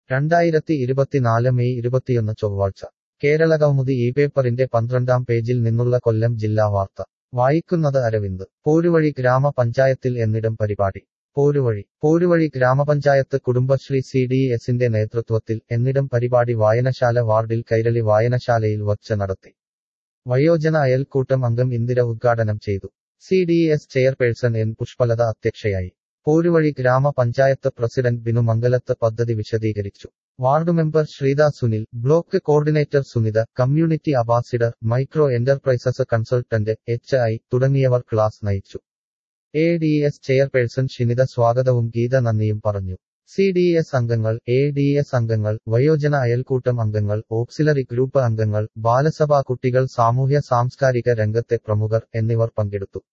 രണ്ടായിരത്തി ഇരുപത്തിനാല് മെയ് ഇരുപത്തിയൊന്ന് ചൊവ്വാഴ്ച കേരള കൗമുദി ഈ പേപ്പറിന്റെ പന്ത്രണ്ടാം പേജിൽ നിന്നുള്ള കൊല്ലം ജില്ലാ വാർത്ത വായിക്കുന്നത് അരവിന്ദ് പോരുവഴി ഗ്രാമപഞ്ചായത്തിൽ എന്നിടം പരിപാടി പോരുവഴി പോരുവഴി ഗ്രാമപഞ്ചായത്ത് കുടുംബശ്രീ സി ഡി എസിന്റെ നേതൃത്വത്തിൽ എന്നിടം പരിപാടി വായനശാല വാർഡിൽ കൈരളി വായനശാലയിൽ വച്ച് നടത്തി വയോജന അയൽക്കൂട്ടം അംഗം ഇന്ദിര ഉദ്ഘാടനം ചെയ്തു C D S chairperson N Pushpalatha അധ്യക്ഷയായി പോരുവഴി ഗ്രാമപഞ്ചായത്ത് പ്രസിഡന്റ് ബിനു മംഗലത്ത് പദ്ധതി വിശദീകരിച്ചു ward member Sreetha Sunil block coordinator Sunitha community ambassador micro enterprises consultant H I തുടങ്ങിയവർ ക്ലാസ് നയിച്ചു A D S chairperson Shinitha സ്വാഗതവും ഗീത നന്ദിയും പറഞ്ഞു സി ഡി എസ് അംഗങ്ങൾ എ ഡി എസ് അംഗങ്ങൾ വയോജന അയൽക്കൂട്ടം അംഗങ്ങൾ ഓക്സിലറി ഗ്രൂപ്പ് അംഗങ്ങൾ ബാലസഭാ കുട്ടികൾ സാമൂഹ്യ സാംസ്കാരിക രംഗത്തെ പ്രമുഖർ എന്നിവർ പങ്കെടുത്തു